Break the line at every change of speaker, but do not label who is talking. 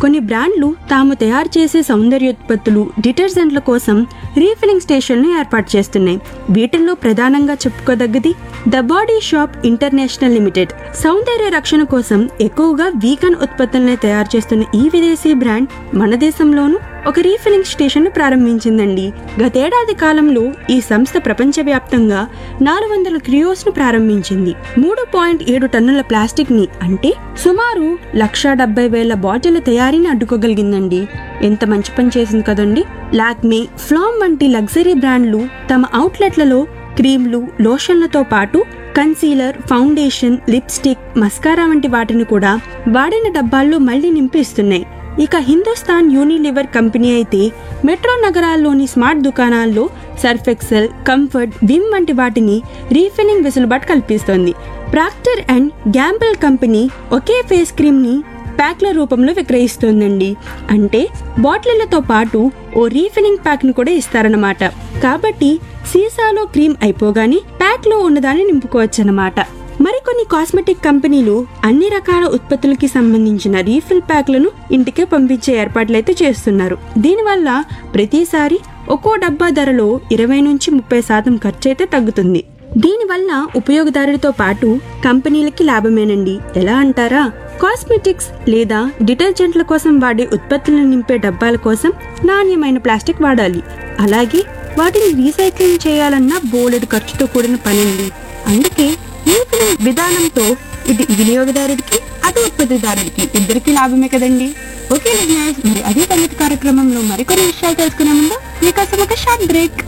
కొన్ని బ్రాండ్లు తాము తయారు చేసే సౌందర్యోత్పత్తులు డిటర్జెంట్ల కోసం రీఫిలింగ్ స్టేషన్లు ఏర్పాటు చేస్తున్నాయి వీటిల్లో ప్రధానంగా చెప్పుకోదగ్గది the body shop international limited సౌందర్య రక్షణ కోసం ఎక్కువగా వీగన్ ఉత్పత్తులనే తయారు చేస్తున్న ఈ విదేశీ బ్రాండ్ మన దేశంలోనూ ఒక రీఫిలింగ్ స్టేషన్ ప్రారంభించిందండి గతేడాది కాలంలో ఈ సంస్థ ప్రపంచవ్యాప్తంగా నాలుగు వందల క్రియోస్ ను ప్రారంభించింది మూడు పాయింట్ ఏడు టన్నుల ప్లాస్టిక్ ని అంటే సుమారు లక్షా డెబ్బై వేల బాటిళ్ల తయారీని అడ్డుకోగలిగిందండి ఎంత మంచి పని చేసింది కదండి లాక్మే ఫ్లామ్ వంటి లగ్జరీ బ్రాండ్లు తమ అవుట్లెట్లలో క్రీమ్లు లోషన్లతో పాటు కన్సీలర్ ఫౌండేషన్ లిప్స్టిక్ మస్కారా వంటి వాటిని కూడా వాడిన డబ్బాల్లో మళ్లీ నింపిస్తున్నాయి ఇక హిందుస్థాన్ యూనిలివర్ కంపెనీ అయితే మెట్రో నగరాల్లోని స్మార్ట్ దుకాణాల్లో సర్ఫ్ ఎక్సెల్ కంఫర్ట్ విమ్ వంటి వాటిని రీఫిలింగ్ వెసులుబాటు కల్పిస్తోంది ప్రాక్టర్ అండ్ గ్యాంబుల్ కంపెనీ ఒకే ఫేస్ క్రీమ్ ని ప్యాక్ల రూపంలో విక్రయిస్తోందండి అంటే బాటిళ్లతో పాటు ఓ రీఫిలింగ్ ప్యాక్ ను కూడా ఇస్తారన్నమాట కాబట్టి సీసాలో క్రీమ్ అయిపోగానే ప్యాక్ లో ఉన్నదాన్ని నింపుకోవచ్చన్నమాట మరికొన్ని కాస్మెటిక్ కంపెనీలు అన్ని రకాల ఉత్పత్తులకి సంబంధించిన రీఫిల్ ప్యాక్లను ఇంటికే పంపించే ఏర్పాట్లయితే చేస్తున్నారు దీనివల్ల ప్రతిసారి ఒక్కో డబ్బా ధరలో ఇరవై నుంచి ముప్పై శాతం ఖర్చు అయితే తగ్గుతుంది దీనివల్ల ఉపయోగదారుడితో పాటు కంపెనీలకి లాభమేనండి ఎలా అంటారా కాస్మెటిక్స్ లేదా డిటర్జెంట్ల కోసం వాడే ఉత్పత్తులను నింపే డబ్బాల కోసం నాణ్యమైన ప్లాస్టిక్ వాడాలి అలాగే వాటిని రీసైక్లింగ్ చేయాలన్న బోలెడు ఖర్చుతో కూడిన పనండి అందుకే రీఫిలింగ్ విధానంతో ఇది వినియోగదారుడికి అటు ఉత్పత్తిదారుడికి ఇద్దరికి లాభమే కదండి ఓకే లిజనర్స్ మరి అదే తరగతి కార్యక్రమంలో మరికొన్ని విషయాలు తెలుసుకునే ముందు మీకోసం ఒక షార్ట్ బ్రేక్